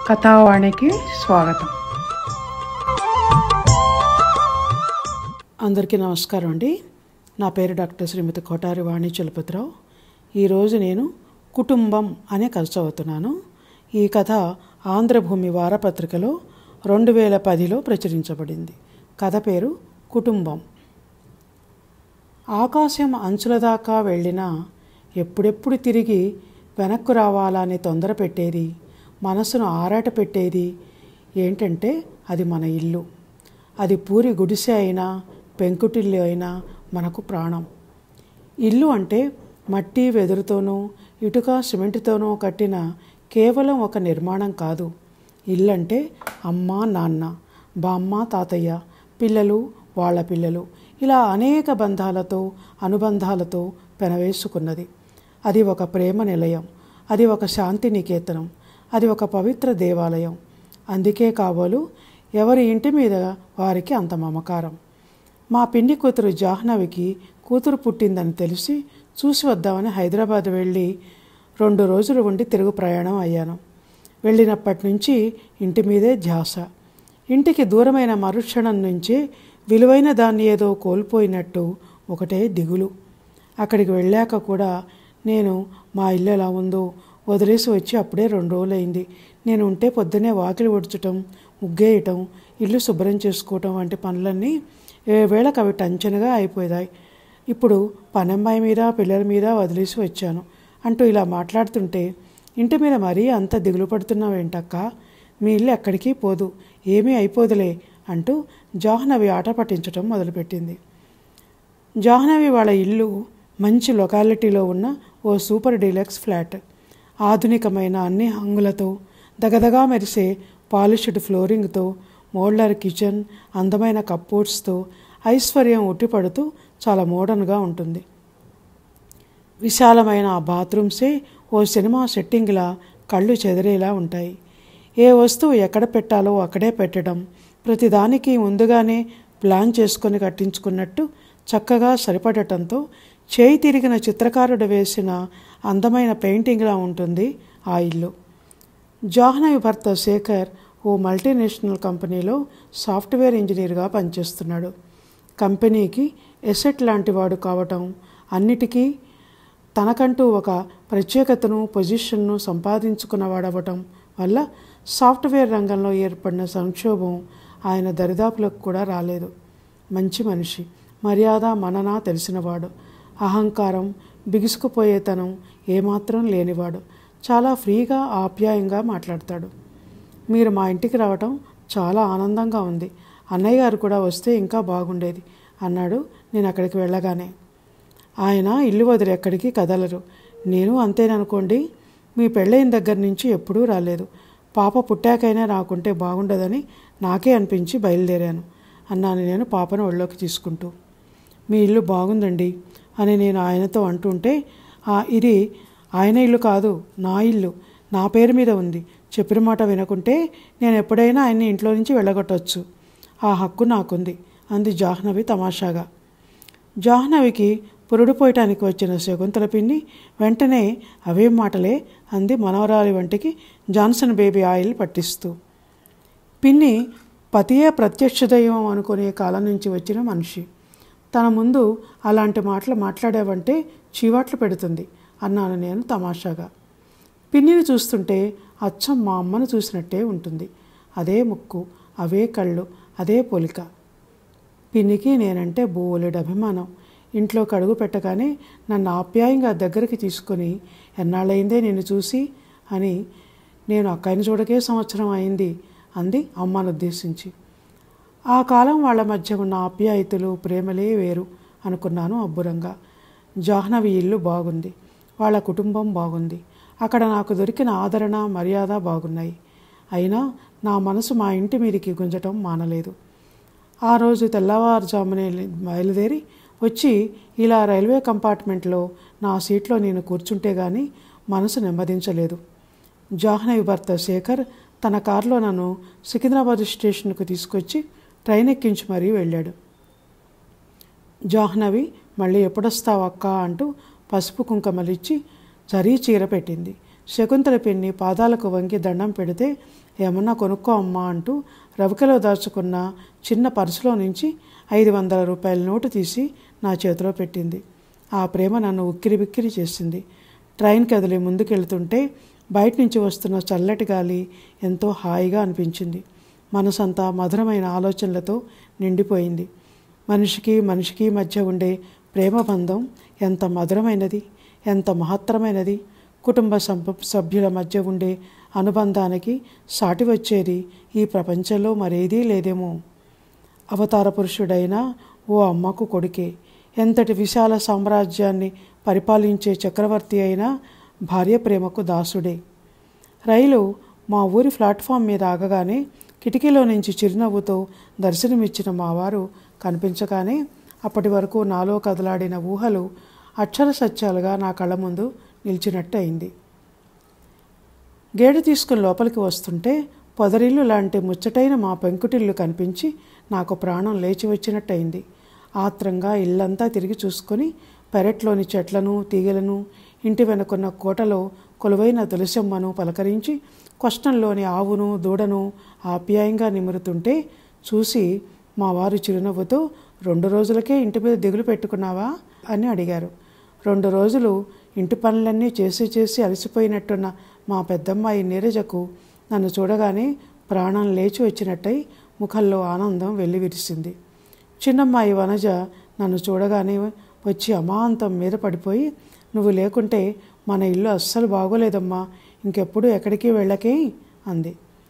కథావాణికి స్వాగతం అందరికీ నమస్కారం అండి నా పేరు డాక్టర్ శ్రీమతి కోటారి వాణి చలపతిరావు ఈరోజు నేను కుటుంబం అనే కథ చదువుతున్నాను ఈ కథ ఆంధ్రభూమి వారపత్రికలో రెండు వేల పదిలో ప్రచురించబడింది కథ పేరు కుటుంబం ఆకాశం అంచుల దాకా వెళ్ళినా ఎప్పుడెప్పుడు తిరిగి వెనక్కు రావాలని తొందర పెట్టేది మనసును ఆరాట పెట్టేది ఏంటంటే అది మన ఇల్లు అది పూరి గుడిసె అయినా పెంకుటిల్లు అయినా మనకు ప్రాణం ఇల్లు అంటే మట్టి వెదురుతోనూ ఇటుక సిమెంట్తోనూ కట్టిన కేవలం ఒక నిర్మాణం కాదు ఇల్లు అంటే అమ్మ నాన్న బామ్మ తాతయ్య పిల్లలు వాళ్ళ పిల్లలు ఇలా అనేక బంధాలతో అనుబంధాలతో పెనవేసుకున్నది అది ఒక ప్రేమ నిలయం అది ఒక శాంతి నికేతనం అది ఒక పవిత్ర దేవాలయం అందుకే కాబోలు ఎవరి ఇంటి మీద వారికి అంత మమకారం మా పిండి కూతురు జాహ్నవికి కూతురు పుట్టిందని తెలిసి చూసి వద్దామని హైదరాబాద్ వెళ్ళి రెండు రోజులు ఉండి తిరుగు ప్రయాణం అయ్యాను వెళ్ళినప్పటి నుంచి ఇంటి మీదే ధ్యాస ఇంటికి దూరమైన మరుక్షణం నుంచి విలువైన దాన్ని ఏదో కోల్పోయినట్టు ఒకటే దిగులు అక్కడికి వెళ్ళాక కూడా నేను మా ఇల్లు ఎలా ఉందో వదిలేసి వచ్చి అప్పుడే రెండు రోజులైంది నేను ఉంటే పొద్దునే వాకిలి ఉడ్చటం ముగ్గేయటం ఇల్లు శుభ్రం చేసుకోవటం వంటి పనులన్నీ ఏ వేళకు అవి టంచనగా అయిపోయాయి ఇప్పుడు పనమ్మాయి మీద పిల్లల మీద వదిలేసి వచ్చాను అంటూ ఇలా మాట్లాడుతుంటే ఇంటి మీద మరీ అంత దిగులు పడుతున్నావేంటక్క మీ ఇల్లు ఎక్కడికి పోదు ఏమీ అయిపోదులే అంటూ జాహ్నవి ఆట పట్టించడం మొదలుపెట్టింది జాహ్నవి వాళ్ళ ఇల్లు మంచి లొకాలిటీలో ఉన్న ఓ సూపర్ డీలక్స్ ఫ్లాట్ ఆధునికమైన అన్ని హంగులతో దగదగా మెరిసే పాలిష్డ్ ఫ్లోరింగ్తో మోడ్లర్ కిచెన్ అందమైన కప్బోర్డ్స్తో ఐశ్వర్యం ఉట్టిపడుతూ చాలా మోడర్న్గా ఉంటుంది విశాలమైన ఆ బాత్రూమ్సే ఓ సినిమా సెట్టింగ్లా కళ్ళు చెదిరేలా ఉంటాయి ఏ వస్తువు ఎక్కడ పెట్టాలో అక్కడే పెట్టడం ప్రతిదానికి ముందుగానే ప్లాన్ చేసుకొని కట్టించుకున్నట్టు చక్కగా సరిపడటంతో చేయి తిరిగిన చిత్రకారుడు వేసిన అందమైన పెయింటింగ్లా ఉంటుంది ఆ ఇల్లు జాహ్నవి భర్త శేఖర్ ఓ మల్టీనేషనల్ కంపెనీలో సాఫ్ట్వేర్ ఇంజనీర్గా పనిచేస్తున్నాడు కంపెనీకి ఎసెట్ లాంటివాడు కావటం అన్నిటికీ తనకంటూ ఒక ప్రత్యేకతను పొజిషన్ను సంపాదించుకున్నవాడవటం వల్ల సాఫ్ట్వేర్ రంగంలో ఏర్పడిన సంక్షోభం ఆయన దరిదాపులకు కూడా రాలేదు మంచి మనిషి మర్యాద మనన తెలిసినవాడు అహంకారం బిగుసుకుపోయేతనం ఏమాత్రం లేనివాడు చాలా ఫ్రీగా ఆప్యాయంగా మాట్లాడతాడు మీరు మా ఇంటికి రావటం చాలా ఆనందంగా ఉంది అన్నయ్య గారు కూడా వస్తే ఇంకా బాగుండేది అన్నాడు నేను అక్కడికి వెళ్ళగానే ఆయన ఇల్లు వదిలి ఎక్కడికి కదలరు నేను అంతేననుకోండి మీ పెళ్ళైన దగ్గర నుంచి ఎప్పుడూ రాలేదు పాప పుట్టాకైనా రాకుంటే బాగుండదని నాకే అనిపించి బయలుదేరాను అన్నాను నేను పాపను ఒళ్ళోకి తీసుకుంటూ మీ ఇల్లు బాగుందండి అని నేను ఆయనతో అంటుంటే "ఆ, ఇది ఆయన ఇల్లు కాదు నా ఇల్లు నా పేరు మీద ఉంది చెప్పిన మాట వినకుంటే నేను ఎప్పుడైనా ఆయన్ని ఇంట్లో నుంచి వెళ్ళగొట్టవచ్చు ఆ హక్కు నాకుంది అంది జాహ్నవి తమాషాగా జాహ్నవికి పురుడు పోయటానికి వచ్చిన శకుంతల పిన్ని వెంటనే అవే మాటలే అంది మనవరాలి వంటికి జాన్సన్ బేబీ ఆయిల్ పట్టిస్తూ పిన్ని పతియే ప్రత్యక్ష దైవం అనుకునే కాలం నుంచి వచ్చిన మనిషి తన ముందు అలాంటి మాటలు మాట్లాడావంటే చీవాట్లు పెడుతుంది అన్నాను నేను తమాషాగా పిన్నిని చూస్తుంటే అచ్చం మా అమ్మను చూసినట్టే ఉంటుంది అదే ముక్కు అవే కళ్ళు అదే పొలిక పిన్నికి నేనంటే బోలెడు అభిమానం ఇంట్లోకి అడుగు పెట్టగానే నన్ను ఆప్యాయంగా దగ్గరికి తీసుకొని ఎన్నాళ్ళయిందే నిన్ను చూసి అని నేను అక్కని చూడకే సంవత్సరం అయింది అంది అమ్మను ఉద్దేశించి ఆ కాలం వాళ్ళ మధ్య ఉన్న ఆప్యాయతలు ప్రేమలే వేరు అనుకున్నాను అబ్బురంగా జాహ్నవి ఇల్లు బాగుంది వాళ్ళ కుటుంబం బాగుంది అక్కడ నాకు దొరికిన ఆదరణ మర్యాద బాగున్నాయి అయినా నా మనసు మా ఇంటి మీదికి గుంజటం మానలేదు ఆ రోజు తెల్లవారుజామునే బయలుదేరి వచ్చి ఇలా రైల్వే కంపార్ట్మెంట్లో నా సీట్లో నేను కూర్చుంటే గాని మనసు నెమ్మదించలేదు జాహ్నవి భర్త శేఖర్ తన కారులో నన్ను సికింద్రాబాద్ స్టేషన్కు తీసుకొచ్చి ట్రైన్ ఎక్కించి మరీ వెళ్ళాడు జాహ్నవి మళ్ళీ ఎప్పుడొస్తావు అక్క అంటూ పసుపు కుంకుమలిచ్చి జరీ చీర పెట్టింది శకుంతల పిన్ని పాదాలకు వంగి దండం పెడితే ఏమన్నా కొనుక్కో అమ్మా అంటూ రవికలో దాచుకున్న చిన్న పర్సులో నుంచి ఐదు వందల రూపాయల నోటు తీసి నా చేతిలో పెట్టింది ఆ ప్రేమ నన్ను ఉక్కిరి బిక్కిరి చేసింది ట్రైన్ కదిలి ముందుకెళ్తుంటే బయట నుంచి వస్తున్న చల్లటి గాలి ఎంతో హాయిగా అనిపించింది మనసంతా మధురమైన ఆలోచనలతో నిండిపోయింది మనిషికి మనిషికి మధ్య ఉండే ప్రేమ బంధం ఎంత మధురమైనది ఎంత మహత్తరమైనది కుటుంబ సంప సభ్యుల మధ్య ఉండే అనుబంధానికి సాటి వచ్చేది ఈ ప్రపంచంలో మరేదీ లేదేమో అవతార పురుషుడైన ఓ అమ్మకు కొడుకే ఎంతటి విశాల సామ్రాజ్యాన్ని పరిపాలించే చక్రవర్తి అయినా భార్య ప్రేమకు దాసుడే రైలు మా ఊరి ప్లాట్ఫామ్ మీద ఆగగానే కిటికీలో నుంచి చిరునవ్వుతో దర్శనమిచ్చిన మావారు కనిపించగానే అప్పటి వరకు నాలో కదలాడిన ఊహలు అక్షర సత్యాలుగా నా కళ్ళ ముందు నిలిచినట్టు అయింది గేడు తీసుకుని లోపలికి వస్తుంటే పొదరిల్లు లాంటి ముచ్చటైన మా పెంకుటిల్లు కనిపించి నాకు ప్రాణం లేచి వచ్చినట్టయింది ఆత్రంగా ఇల్లంతా తిరిగి చూసుకొని పెరట్లోని చెట్లను తీగలను ఇంటి వెనుకున్న కోటలో కొలువైన తులసమ్మను పలకరించి కొష్టంలోని ఆవును దూడను ఆప్యాయంగా నిమురుతుంటే చూసి మా వారు చిరునవ్వుతో రెండు రోజులకే ఇంటి మీద దిగులు పెట్టుకున్నావా అని అడిగారు రెండు రోజులు ఇంటి పనులన్నీ చేసి చేసి అలసిపోయినట్టున్న మా పెద్దమ్మాయి నీరజకు నన్ను చూడగానే ప్రాణం లేచి వచ్చినట్టయి ముఖంలో ఆనందం వెల్లివిరిసింది చిన్నమ్మాయి వనజ నన్ను చూడగానే వచ్చి అమాంతం మీద పడిపోయి నువ్వు లేకుంటే మన ఇల్లు అస్సలు బాగోలేదమ్మా ఇంకెప్పుడు ఎక్కడికి వెళ్ళకే అంది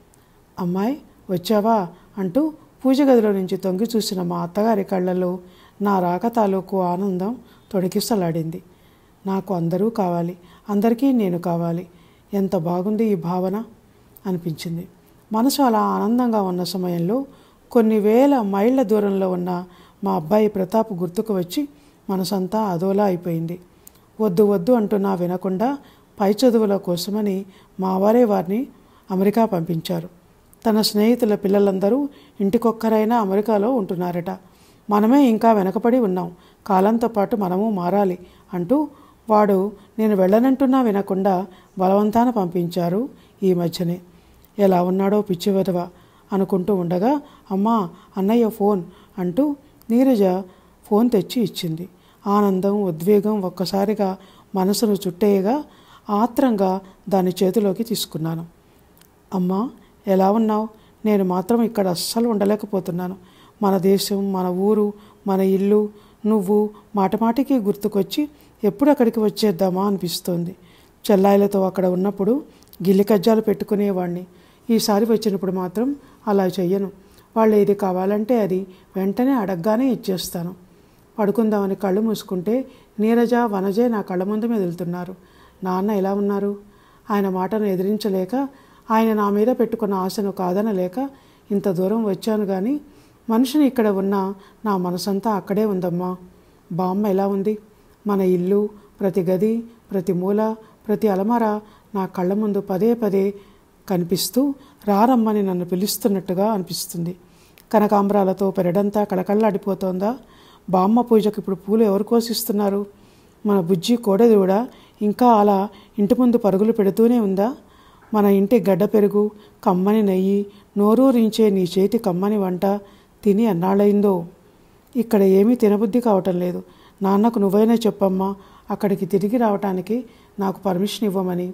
అమ్మాయి వచ్చావా అంటూ పూజ గదిలో నుంచి తొంగి చూసిన మా అత్తగారి కళ్ళలో నా రాక తాలూకు ఆనందం తొడికిస్తలాడింది నాకు అందరూ కావాలి అందరికీ నేను కావాలి ఎంత బాగుంది ఈ భావన అనిపించింది మనసు అలా ఆనందంగా ఉన్న సమయంలో కొన్ని వేల మైళ్ళ దూరంలో ఉన్న మా అబ్బాయి ప్రతాప్ గుర్తుకు వచ్చి మనసంతా అదోలా అయిపోయింది వద్దు వద్దు అంటున్నా వినకుండా పై చదువుల కోసమని మావారే వారిని అమెరికా పంపించారు తన స్నేహితుల పిల్లలందరూ ఇంటికొక్కరైనా అమెరికాలో ఉంటున్నారట మనమే ఇంకా వెనకపడి ఉన్నాం కాలంతో పాటు మనము మారాలి అంటూ వాడు నేను వెళ్ళనంటున్నా వినకుండా బలవంతాన పంపించారు ఈ మధ్యనే ఎలా ఉన్నాడో పిచ్చి వెధవ అనుకుంటూ ఉండగా అమ్మా అన్నయ్య ఫోన్ అంటూ నీరజ ఫోన్ తెచ్చి ఇచ్చింది ఆనందం ఉద్వేగం ఒక్కసారిగా మనసును చుట్టేయగా ఆత్రంగా దాని చేతిలోకి తీసుకున్నాను అమ్మా ఎలా ఉన్నావు నేను మాత్రం ఇక్కడ అస్సలు ఉండలేకపోతున్నాను మన దేశం మన ఊరు మన ఇల్లు నువ్వు మాటమాటికి గుర్తుకొచ్చి ఎప్పుడు అక్కడికి వచ్చేద్దామా అనిపిస్తోంది చెల్లాయిలతో అక్కడ ఉన్నప్పుడు గిల్లి కజ్జాలు పెట్టుకునేవాడిని ఈసారి వచ్చినప్పుడు మాత్రం అలా చెయ్యను వాళ్ళు ఏది కావాలంటే అది వెంటనే అడగగానే ఇచ్చేస్తాను పడుకుందామని కళ్ళు మూసుకుంటే నీరజ వనజే నా కళ్ళ ముందు మెదులుతున్నారు నాన్న ఎలా ఉన్నారు ఆయన మాటను ఎదిరించలేక ఆయన నా మీద పెట్టుకున్న ఆశను కాదనలేక ఇంత దూరం వచ్చాను కానీ మనిషిని ఇక్కడ ఉన్న నా మనసంతా అక్కడే ఉందమ్మా బామ్మ ఎలా ఉంది మన ఇల్లు ప్రతి గది ప్రతి మూల ప్రతి అలమర నా కళ్ళ ముందు పదే పదే కనిపిస్తూ రారమ్మని నన్ను పిలుస్తున్నట్టుగా అనిపిస్తుంది కనకాంబరాలతో పెరడంతా కళకళ్ళాడిపోతోందా బామ్మ పూజకు ఇప్పుడు పూలు ఎవరు కోసిస్తున్నారు మన బుజ్జి కోడది కూడా ఇంకా అలా ఇంటి ముందు పరుగులు పెడుతూనే ఉందా మన ఇంటి గడ్డ పెరుగు కమ్మని నెయ్యి నోరూరించే నీ చేతి కమ్మని వంట తిని అన్నాళ్ళయిందో ఇక్కడ ఏమీ తినబుద్ధి కావటం లేదు నాన్నకు నువ్వైనా చెప్పమ్మా అక్కడికి తిరిగి రావటానికి నాకు పర్మిషన్ ఇవ్వమని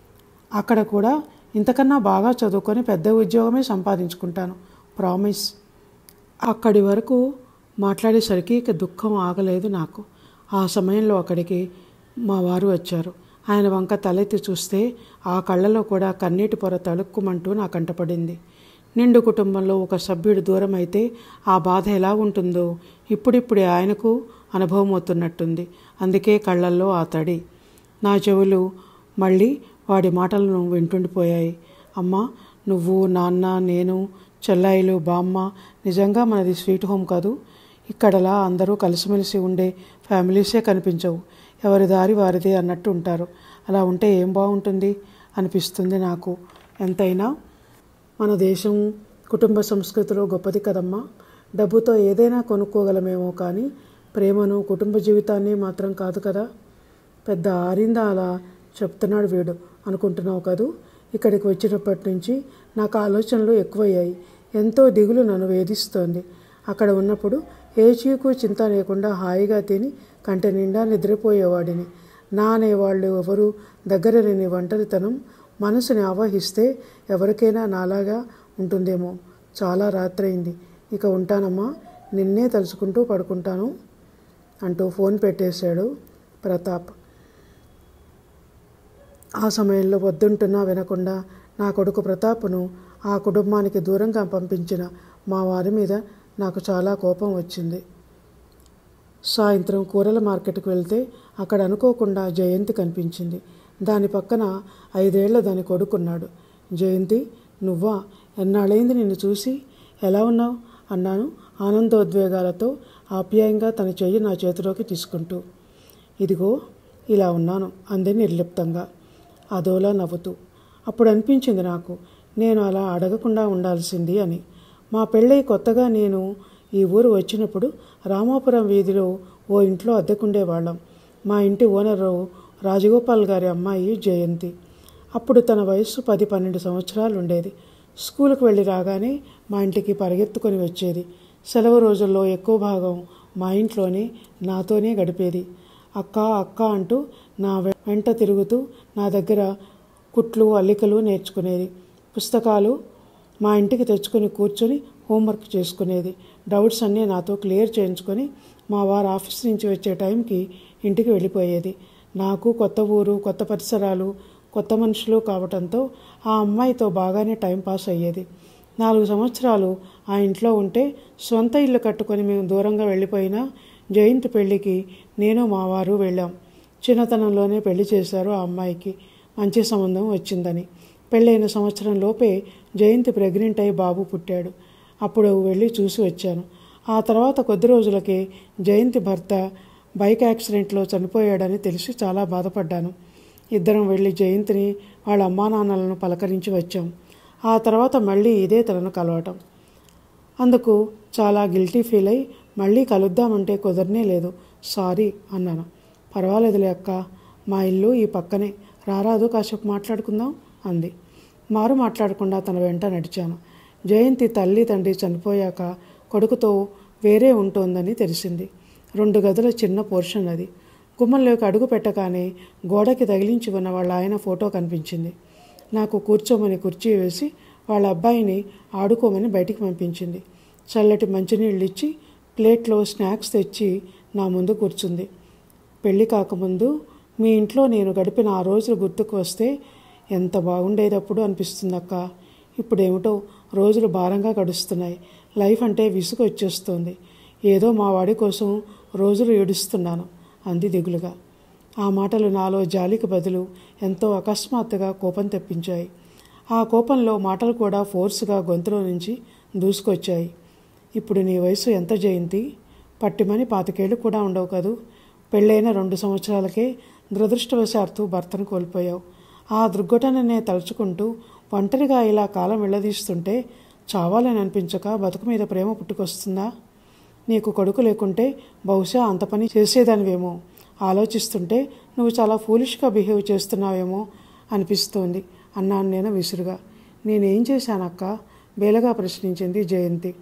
అక్కడ కూడా ఇంతకన్నా బాగా చదువుకొని పెద్ద ఉద్యోగమే సంపాదించుకుంటాను ప్రామిస్ అక్కడి వరకు మాట్లాడేసరికి ఇక దుఃఖం ఆగలేదు నాకు ఆ సమయంలో అక్కడికి మా వారు వచ్చారు ఆయన వంక తలెత్తి చూస్తే ఆ కళ్ళలో కూడా కన్నీటి పొర తళుక్కుమంటూ నా కంటపడింది నిండు కుటుంబంలో ఒక సభ్యుడు దూరం అయితే ఆ బాధ ఎలా ఉంటుందో ఇప్పుడిప్పుడే ఆయనకు అనుభవం అవుతున్నట్టుంది అందుకే కళ్ళల్లో ఆ తడి నా చెవులు మళ్ళీ వాడి మాటలను వింటుండిపోయాయి అమ్మా నువ్వు నాన్న నేను చెల్లాయిలు బామ్మ నిజంగా మనది స్వీట్ హోమ్ కాదు ఇక్కడలా అందరూ కలిసిమెలిసి ఉండే ఫ్యామిలీసే కనిపించవు ఎవరి దారి వారిదే అన్నట్టు ఉంటారు అలా ఉంటే ఏం బాగుంటుంది అనిపిస్తుంది నాకు ఎంతైనా మన దేశం కుటుంబ సంస్కృతిలో గొప్పది కదమ్మా డబ్బుతో ఏదైనా కొనుక్కోగలమేమో కానీ ప్రేమను కుటుంబ జీవితాన్ని మాత్రం కాదు కదా పెద్ద ఆరిందా అలా చెప్తున్నాడు వీడు అనుకుంటున్నావు కదూ ఇక్కడికి వచ్చినప్పటి నుంచి నాకు ఆలోచనలు ఎక్కువయ్యాయి ఎంతో దిగులు నన్ను వేధిస్తోంది అక్కడ ఉన్నప్పుడు ఏ చీకు చింత లేకుండా హాయిగా తిని కంటి నిండా నిద్రపోయేవాడిని నా అనేవాళ్ళు ఎవరు దగ్గర లేని ఒంటరితనం మనసుని ఆవహిస్తే ఎవరికైనా నాలాగా ఉంటుందేమో చాలా రాత్రైంది ఇక ఉంటానమ్మా నిన్నే తలుచుకుంటూ పడుకుంటాను అంటూ ఫోన్ పెట్టేశాడు ప్రతాప్ ఆ సమయంలో వద్దుంటున్నా వినకుండా నా కొడుకు ప్రతాప్ను ఆ కుటుంబానికి దూరంగా పంపించిన మా వారి మీద నాకు చాలా కోపం వచ్చింది సాయంత్రం కూరల మార్కెట్కి వెళ్తే అక్కడ అనుకోకుండా జయంతి కనిపించింది దాని పక్కన ఐదేళ్ల దాని కొడుకున్నాడు జయంతి నువ్వా ఎన్నాళ్ళైంది నిన్ను చూసి ఎలా ఉన్నావు అన్నాను ఆనందోద్వేగాలతో ఆప్యాయంగా తన చెయ్యి నా చేతిలోకి తీసుకుంటూ ఇదిగో ఇలా ఉన్నాను అంది నిర్లిప్తంగా అదోలా నవ్వుతూ అప్పుడు అనిపించింది నాకు నేను అలా అడగకుండా ఉండాల్సింది అని మా పెళ్ళై కొత్తగా నేను ఈ ఊరు వచ్చినప్పుడు రామాపురం వీధిలో ఓ ఇంట్లో అద్దెకుండేవాళ్ళం మా ఇంటి ఓనరు రాజగోపాల్ గారి అమ్మాయి జయంతి అప్పుడు తన వయస్సు పది పన్నెండు సంవత్సరాలు ఉండేది స్కూల్కి వెళ్ళి రాగానే మా ఇంటికి పరిగెత్తుకొని వచ్చేది సెలవు రోజుల్లో ఎక్కువ భాగం మా ఇంట్లోనే నాతోనే గడిపేది అక్క అక్క అంటూ నా వెంట తిరుగుతూ నా దగ్గర కుట్లు అల్లికలు నేర్చుకునేది పుస్తకాలు మా ఇంటికి తెచ్చుకొని కూర్చొని హోంవర్క్ చేసుకునేది డౌట్స్ అన్నీ నాతో క్లియర్ చేయించుకొని మా వారు ఆఫీస్ నుంచి వచ్చే టైంకి ఇంటికి వెళ్ళిపోయేది నాకు కొత్త ఊరు కొత్త పరిసరాలు కొత్త మనుషులు కావటంతో ఆ అమ్మాయితో బాగానే టైం పాస్ అయ్యేది నాలుగు సంవత్సరాలు ఆ ఇంట్లో ఉంటే సొంత ఇల్లు కట్టుకొని మేము దూరంగా వెళ్ళిపోయినా జయంతి పెళ్ళికి నేను మా వారు వెళ్ళాం చిన్నతనంలోనే పెళ్లి చేశారు ఆ అమ్మాయికి మంచి సంబంధం వచ్చిందని పెళ్ళైన సంవత్సరం లోపే జయంతి ప్రెగ్నెంట్ అయి బాబు పుట్టాడు అప్పుడు వెళ్ళి చూసి వచ్చాను ఆ తర్వాత కొద్ది రోజులకే జయంతి భర్త బైక్ యాక్సిడెంట్లో చనిపోయాడని తెలిసి చాలా బాధపడ్డాను ఇద్దరం వెళ్ళి జయంతిని వాళ్ళ అమ్మా నాన్నలను పలకరించి వచ్చాం ఆ తర్వాత మళ్ళీ ఇదే తనను కలవటం అందుకు చాలా గిల్టీ ఫీల్ అయి మళ్ళీ కలుద్దామంటే కుదరనే లేదు సారీ అన్నాను పర్వాలేదులే అక్క మా ఇల్లు ఈ పక్కనే రారాదు కాసేపు మాట్లాడుకుందాం అంది మారు మాట్లాడకుండా తన వెంట నడిచాను జయంతి తల్లి తండ్రి చనిపోయాక కొడుకుతో వేరే ఉంటోందని తెలిసింది రెండు గదుల చిన్న పోర్షన్ అది గుమ్మంలోకి అడుగు పెట్టగానే గోడకి తగిలించి ఉన్న వాళ్ళ ఆయన ఫోటో కనిపించింది నాకు కూర్చోమని కుర్చీ వేసి వాళ్ళ అబ్బాయిని ఆడుకోమని బయటికి పంపించింది చల్లటి మంచినీళ్ళు ఇచ్చి ప్లేట్లో స్నాక్స్ తెచ్చి నా ముందు కూర్చుంది పెళ్ళి కాకముందు మీ ఇంట్లో నేను గడిపిన ఆ రోజులు గుర్తుకు వస్తే ఎంత బాగుండేది అప్పుడు అనిపిస్తుంది అక్క ఇప్పుడేమిటో రోజులు భారంగా గడుస్తున్నాయి లైఫ్ అంటే విసుగు వచ్చేస్తుంది ఏదో మా వాడి కోసం రోజులు ఏడుస్తున్నాను అంది దిగులుగా ఆ మాటలు నాలో జాలికి బదులు ఎంతో అకస్మాత్తుగా కోపం తెప్పించాయి ఆ కోపంలో మాటలు కూడా ఫోర్స్గా గొంతులో నుంచి దూసుకొచ్చాయి ఇప్పుడు నీ వయసు ఎంత జయంతి పట్టిమని పాతికేళ్ళు కూడా ఉండవు కదూ పెళ్ళైన రెండు సంవత్సరాలకే దురదృష్టవశాత్తు భర్తను కోల్పోయావు ఆ దుర్ఘటననే తలుచుకుంటూ ఒంటరిగా ఇలా కాలం వెళ్ళదీస్తుంటే చావాలని అనిపించక బతుకు మీద ప్రేమ పుట్టుకొస్తుందా నీకు కొడుకు లేకుంటే బహుశా అంత పని చేసేదానివేమో ఆలోచిస్తుంటే నువ్వు చాలా ఫూలిష్గా బిహేవ్ చేస్తున్నావేమో అనిపిస్తోంది అన్నాను నేను విసురుగా నేనేం చేశానక్క బేలగా ప్రశ్నించింది జయంతి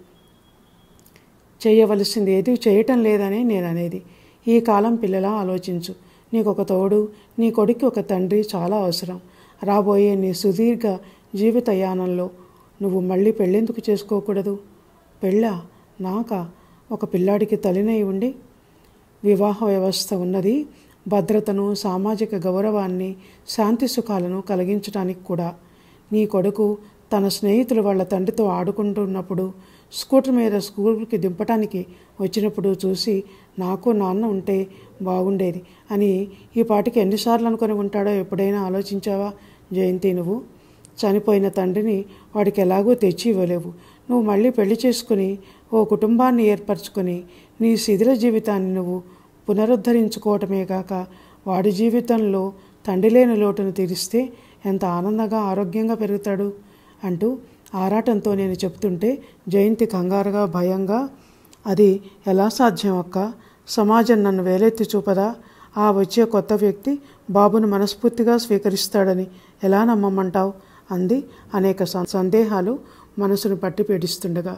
చేయవలసింది ఏది చేయటం లేదని నేను అనేది ఈ కాలం పిల్లలా ఆలోచించు నీకు ఒక తోడు నీ కొడుకు ఒక తండ్రి చాలా అవసరం రాబోయే నీ సుదీర్ఘ జీవిత యానంలో నువ్వు మళ్ళీ పెళ్ళెందుకు చేసుకోకూడదు పెళ్ళా నాకా ఒక పిల్లాడికి తల్లినై ఉండి వివాహ వ్యవస్థ ఉన్నది భద్రతను సామాజిక గౌరవాన్ని శాంతి సుఖాలను కలిగించడానికి కూడా నీ కొడుకు తన స్నేహితులు వాళ్ళ తండ్రితో ఆడుకుంటున్నప్పుడు స్కూటర్ మీద స్కూల్కి దింపటానికి వచ్చినప్పుడు చూసి నాకు నాన్న ఉంటే బాగుండేది అని ఈ పాటికి ఎన్నిసార్లు అనుకొని ఉంటాడో ఎప్పుడైనా ఆలోచించావా జయంతి నువ్వు చనిపోయిన తండ్రిని వాడికి ఎలాగో తెచ్చి ఇవ్వలేవు నువ్వు మళ్ళీ పెళ్లి చేసుకుని ఓ కుటుంబాన్ని ఏర్పరచుకొని నీ శిథిల జీవితాన్ని నువ్వు పునరుద్ధరించుకోవటమే కాక వాడి జీవితంలో తండ్రి లేని లోటును తీరిస్తే ఎంత ఆనందంగా ఆరోగ్యంగా పెరుగుతాడు అంటూ ఆరాటంతో నేను చెప్తుంటే జయంతి కంగారుగా భయంగా అది ఎలా సాధ్యం అక్క సమాజం నన్ను వేలెత్తి చూపదా ఆ వచ్చే కొత్త వ్యక్తి బాబును మనస్ఫూర్తిగా స్వీకరిస్తాడని ఎలా నమ్మమంటావు అంది అనేక సం- సందేహాలు మనసును పట్టి పీడిస్తుండగా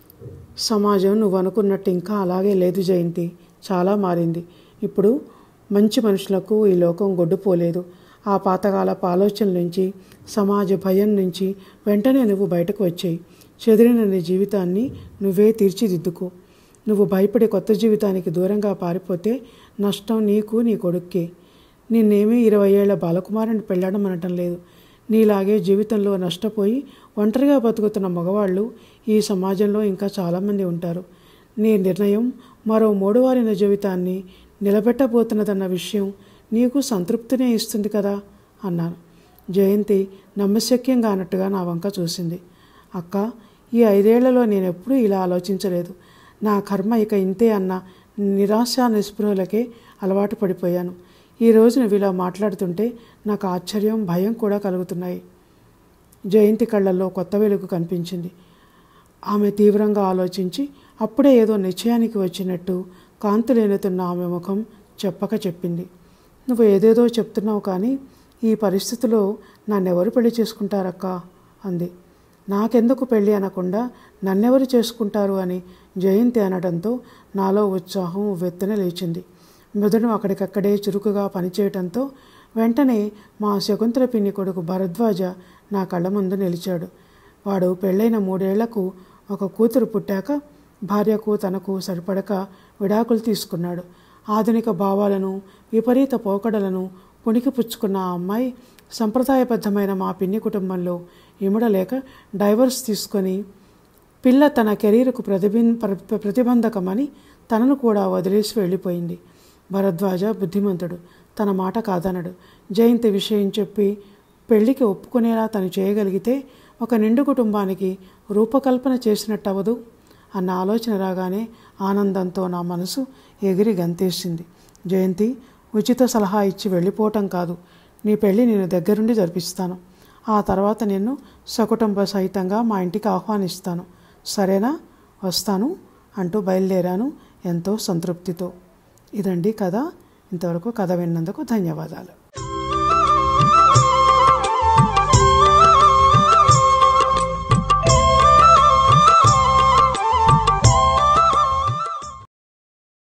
సమాజం నువ్వు అనుకున్నట్టు ఇంకా అలాగే లేదు జయంతి చాలా మారింది ఇప్పుడు మంచి మనుషులకు ఈ లోకం గొడ్డుపోలేదు ఆ పాతకాలపు ఆలోచనల నుంచి సమాజ భయం నుంచి వెంటనే నువ్వు బయటకు వచ్చాయి చెదిరిన నీ జీవితాన్ని నువ్వే తీర్చిదిద్దుకో నువ్వు భయపడే కొత్త జీవితానికి దూరంగా పారిపోతే నష్టం నీకు నీ కొడుక్కే నిన్నేమీ ఇరవై ఏళ్ల బాలకుమారుని పెళ్ళాడమనటం లేదు నీలాగే జీవితంలో నష్టపోయి ఒంటరిగా బతుకుతున్న మగవాళ్ళు ఈ సమాజంలో ఇంకా చాలామంది ఉంటారు నీ నిర్ణయం మరో మూడువారిన జీవితాన్ని నిలబెట్టబోతున్నదన్న విషయం నీకు సంతృప్తినే ఇస్తుంది కదా అన్నాను జయంతి నమ్మశక్యంగా అన్నట్టుగా నా వంక చూసింది అక్క ఈ ఐదేళ్లలో నేను ఎప్పుడూ ఇలా ఆలోచించలేదు నా కర్మ ఇక ఇంతే అన్న నిరాశ నిస్పృహలకే అలవాటు పడిపోయాను ఈ రోజు నువ్వు ఇలా మాట్లాడుతుంటే నాకు ఆశ్చర్యం భయం కూడా కలుగుతున్నాయి జయంతి కళ్ళల్లో కొత్త వెలుగు కనిపించింది ఆమె తీవ్రంగా ఆలోచించి అప్పుడే ఏదో నిశ్చయానికి వచ్చినట్టు కాంతులేనుతున్న ఆమె ముఖం చెప్పక చెప్పింది నువ్వు ఏదేదో చెప్తున్నావు కానీ ఈ పరిస్థితిలో నన్నెవరు పెళ్లి చేసుకుంటారక్క అంది నాకెందుకు పెళ్ళి అనకుండా నన్నెవరు చేసుకుంటారు అని జయంతి అనడంతో నాలో ఉత్సాహం వెత్తన లేచింది మెదడు అక్కడికక్కడే చురుకుగా పనిచేయటంతో వెంటనే మా శకుంతల పిన్ని కొడుకు భరద్వాజ నా కళ్ళ ముందు నిలిచాడు వాడు పెళ్ళైన మూడేళ్లకు ఒక కూతురు పుట్టాక భార్యకు తనకు సరిపడక విడాకులు తీసుకున్నాడు ఆధునిక భావాలను విపరీత పోకడలను పుణికి పుచ్చుకున్న ఆ అమ్మాయి సంప్రదాయబద్ధమైన మా పిన్ని కుటుంబంలో ఇమడలేక డైవర్స్ తీసుకొని పిల్ల తన కెరీర్కు ప్రతిబిం ప్ర- ప్రతిబంధకమని తనను కూడా వదిలేసి వెళ్ళిపోయింది భరద్వాజ బుద్ధిమంతుడు తన మాట కాదనడు జయంతి విషయం చెప్పి పెళ్లికి ఒప్పుకునేలా తను చేయగలిగితే ఒక నిండు కుటుంబానికి రూపకల్పన చేసినట్టవదు అన్న ఆలోచన రాగానే ఆనందంతో నా మనసు ఎగిరి గంతేసింది జయంతి ఉచిత సలహా ఇచ్చి వెళ్ళిపోవటం కాదు నీ పెళ్ళి నేను దగ్గరుండి జరిపిస్తాను ఆ తర్వాత నిన్ను సకుటుంబ సహితంగా మా ఇంటికి ఆహ్వానిస్తాను సరేనా వస్తాను అంటూ బయలుదేరాను ఎంతో సంతృప్తితో ఇదండి కథ ఇంతవరకు కథ విన్నందుకు ధన్యవాదాలు